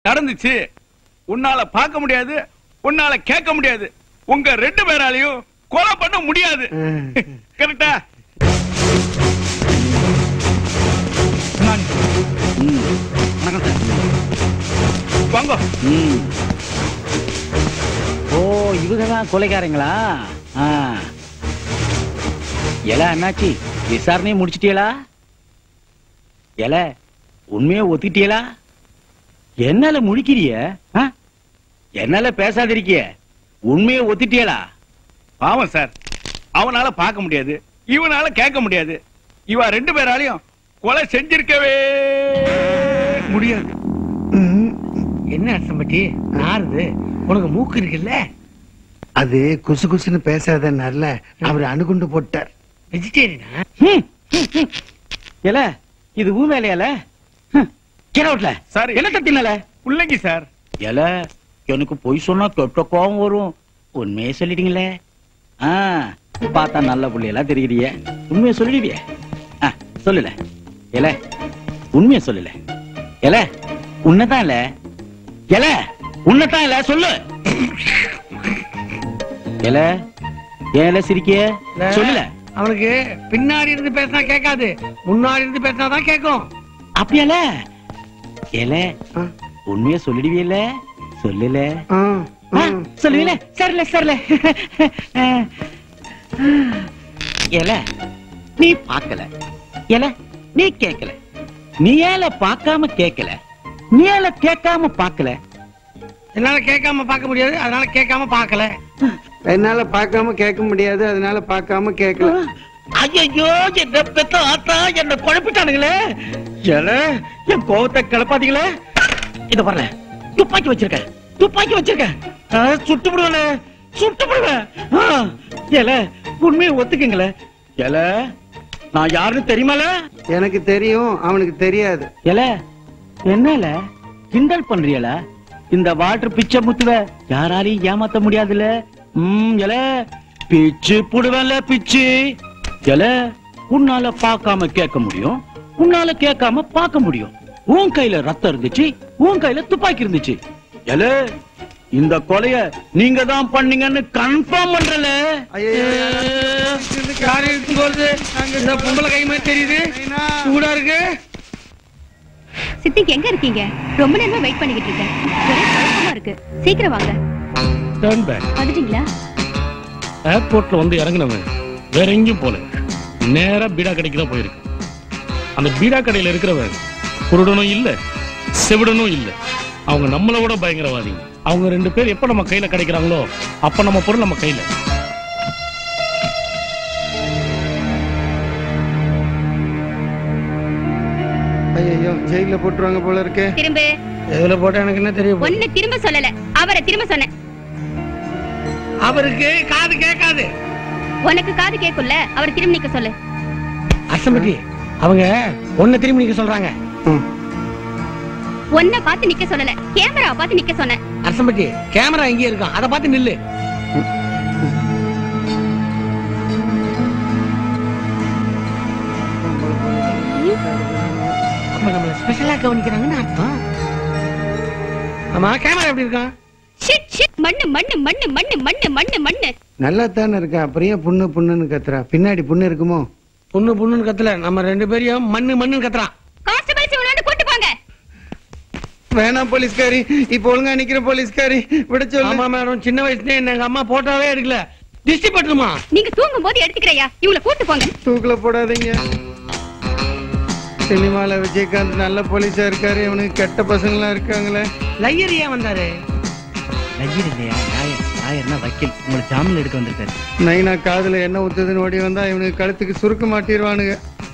நடந்துச்சு உன்னால பார்க்க முடியாது உன்னால கேட்க முடியாது உங்க ரெண்டு பேராலையும் கொலை பண்ண முடியாது கரெக்டா வணக்கம் சார் வாங்க ம். ஓ இவங்க தான் கொலைக்காரங்களா ஆ. எல அண்ணாச்சி விசாரணையை முடிச்சிட்டியலா எல உண்மையை ஒத்துக்கிட்டியலா என்னால முழிக்கிறிய ஆ? என்னால பேசாதிருக்கிய உண்மையை ஒத்துட்டியலா பாவம் சார் அவனால பார்க்க முடியாது இவனால கேட்க முடியாது இவ ரெண்டு பேராலையும் கொலை செஞ்சிருக்கவே முடியாது என்ன அர்த்தம்பட்டி நாருது உனக்கு மூக்கு இருக்குல்ல அது குசு குசுன்னு பேசாதனால அவர் அணுகுண்டு போட்டார் வெஜிடேரியனா ம். எல இது ஊ வேலையால கிரவுட்ல சாரி. என்ன தட்டினால பிள்ளைங்க சார் எல எனக்கு பொய் சொன்னா கெட்ட கோவம் வரும் உண்மையை சொல்லிட்டீங்களே ஆ பார்த்தா நல்ல புள்ளையெல்லாம் தெரியுறிய உண்மையை சொல்லிடுவிய ஆ, சொல்லல எல உண்மையை சொல்லல எல உன்னதான் இல்ல எல உன்னதான் இல்ல சொல்லு எல ஏல சிரிக்கிய சொல்லல அவனுக்கு பின்னாடி இருந்து பேசினா கேட்காது முன்னாடி இருந்து பேசினா தான் கேட்கும் அப்படியால எல ஆ, உண்மையை சொல்லிடுவியல சொல்லல ஆ, ஆ, ஆ. சொல்லுவீல சரில சரில ஏல நீ பார்க்கல ஏல நீ கேட்கல நீ ஏல பார்க்காம கேட்கல நீ ஏல கேட்காம பார்க்கல என்னால கேட்காம பார்க்க முடியாது அதனால கேட்காம பார்க்கல என்னால பார்க்காம கேட்க முடியாது அதனால பார்க்காம கேட்கல ஐயோ என்ன பெத்த ஆத்தா என்ன குழப்பிட்டானுங்களே ஏல என் கோவத்தை கிளப்பாதீங்களே இத பாருல துப்பாக்கி வச்சிருக்கேன் துப்பாக்கி வச்சிருக்கேன் ஆ, சுட்டு விடுவேல சுட்டு விடுவேன் ஆ, ஏல உண்மையை ஒத்துக்குங்களே ஏல நான் யாருன்னு தெரியுமால எனக்கு தெரியும் அவனுக்கு தெரியாது ஏல என்னல கிண்டல் பண்றியல இந்த வாட்டர் பிச்சை முத்துவ யாராலையும் ஏமாத்த முடியாதுல ம் எல பிச்சு புடுவல பிச்சு எல உன்னால பார்க்காம கேட்க முடியும் உன்னால கேட்காம பார்க்க முடியும் உன் கையில ரத்தம் இருந்துச்சு உன் கையில துப்பாக்கி இருந்துச்சு எல இந்த கொலைய நீங்க தான் பண்ணீங்கன்னு கன்ஃபார்ம் பண்றல யாரு இருக்கும்போது இந்த பொம்பளை கை மாதிரி தெரியுது சூடா இருக்கு சித்திக்கு எங்க இருக்கீங்க ரொம்ப நேரமா வெயிட் பண்ணிக்கிட்டு இருக்கேன் ஒரே குழப்பமா இருக்கு சீக்கிரம் வாங்க டர்ன் பேக் வந்துட்டீங்களா ஏர்போர்ட்ல வந்து இறங்குனவன் வேற எங்கேயும் போல நேரா பீடா கடைக்கு தான் போயிருக்கு அந்த பீடா கடையில இருக்கிறவன் குருடனும் இல்ல செவிடனும் இல்ல அவங்க நம்மளை விட பயங்கரவாதிங்க அவங்க ரெண்டு பேர் எப்ப நம்ம கையில கிடைக்கிறாங்களோ அப்ப நம்ம பொருள் நம்ம கையில ஐயோ ஜெயில போட்டுருவாங்க போல இருக்கே திரும்ப எதுல போட்டா எனக்கு என்ன தெரியும் ஒண்ணு திரும்ப சொல்லல அவரை திரும்ப சொன்னேன் அவருக்கு காது கேட்காது உனக்கு காது கேட்கும்ல அவரை திரும்ப நிக்க சொல்லு அசம்பட்டி அவங்க ஒன்ன திரும்பி நிக்க சொல்றாங்க ம். உன்னை பார்த்து நிக்க சொல்லல கேமராவை பார்த்து நிக்க சொன்னேன் அரசம்பட்டி கேமரா இங்கே இருக்கும் அதை பார்த்து நில்லு அப்ப நம்மள ஸ்பெஷலா கவனிக்கிறாங்கன்னு அர்த்தம் ஆமா கேமரா எப்படி இருக்கான் ஷிட் ஷிட் மண்ணு மண்ணு மண்ணு மண்ணு மண்ணு மண்ணு மண்ணு நல்லா தானே இருக்கா அப்புறம் ஏன் புண்ணு புண்ணுன்னு கத்துறா பின்னாடி புண்ணு இருக்குமோ பொண்ணு பொண்ணுன்னு கத்தல நம்ம ரெண்டு பேரையும் மண்ணு மண்ணுன்னு கத்துறான் கான்ஸ்டபிள்ஸ் இவனோட கூட்டு போங்க வேணாம் போலீஸ்காரி இப்ப ஒழுங்கா நிக்கிற போலீஸ்காரி விட ஆமா சொல்லு மேடம் சின்ன வயசுல எங்க அம்மா போட்டோவே எடுக்கல திஷ்டி பட்டுமா நீங்க தூங்கும் போது எடுத்துக்கிறையா இவளை கூட்டு போங்க தூக்குல போடாதீங்க சினிமால விஜயகாந்த் நல்ல போலீஸா இருக்காரு இவனுக்கு கெட்ட பசங்களா இருக்காங்களே லையர் ஏன் வந்தாரு நஜீர் இல்லையா லாயர் லாயர்னா வக்கீல் உங்களை ஜாமீன் எடுக்க வந்திருக்காரு நைனா காதுல என்ன ஊத்துதுன்னு ஓடி வந்தா இவனுக்கு கழுத்துக்கு சுருக்க மாட்டிடுவானுங்க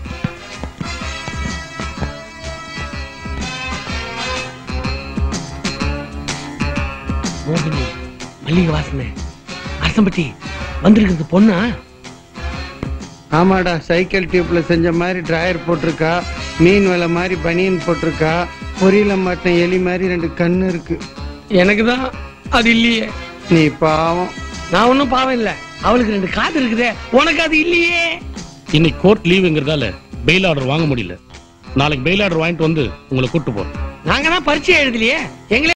மோகினி மல்லிகை வாசனை அரசம்பட்டி வந்திருக்கிறது பொண்ணா ஆமாடா சைக்கிள் டியூப்ல செஞ்ச மாதிரி டிராயர் போட்டிருக்கா மீன் வலை மாதிரி பனியன் போட்டிருக்கா பொரியல மாட்டின எலி மாதிரி ரெண்டு கண்ணு இருக்கு எனக்கு தான் அது இல்லையே நீ பாவம் நான் ஒண்ணும் பாவம் இல்ல அவளுக்கு ரெண்டு காது இருக்குதே உனக்கு அது இல்லையே இன்னைக்கு கோர்ட் லீவுங்கிறதால பெயில் ஆர்டர் வாங்க முடியல நாளைக்கு பெயில் ஆர்டர் வாங்கிட்டு வந்து உங்களை கூட்டு போறேன் நாங்க தான் பரீட்சை எழுதலையே எங்களே